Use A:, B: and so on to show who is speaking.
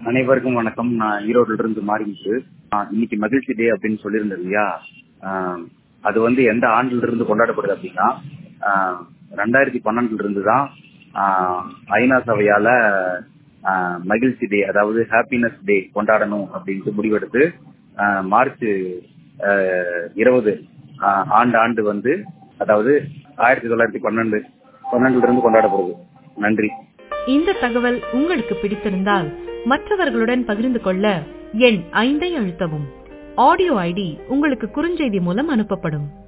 A: அனைவருக்கும் வணக்கம் நான் ஈரோடுல இருந்து மாறிமுத்து ஆஹ் இன்னைக்கு மகிழ்ச்சி டே அப்படின்னு சொல்லியிருந்தேன் இல்லையா ஆஹ் அது வந்து எந்த ஆண்டுல இருந்து கொண்டாடப்படுது அப்படின்னா ஆஹ் ரெண்டாயிரத்தி பன்னெண்டுல இருந்து தான் ஆஹ் ஐநா சபையால ஆஹ் மகிழ்ச்சி டே அதாவது ஹாப்பினஸ் டே கொண்டாடணும் அப்படின்ட்டு முடிவெடுத்து ஆஹ் மார்ச் ஆஹ் இருபது ஆஹ் ஆண்டு ஆண்டு வந்து அதாவது ஆயிரத்தி தொள்ளாயிரத்தி பன்னெண்டு பன்னெண்டுல இருந்து கொண்டாடப்படுது நன்றி
B: இந்த தகவல் உங்களுக்கு பிடித்திருந்தால் மற்றவர்களுடன் பகிர்ந்து கொள்ள எண் ஐந்தை அழுத்தவும் ஆடியோ ஐடி உங்களுக்கு குறுஞ்செய்தி மூலம் அனுப்பப்படும்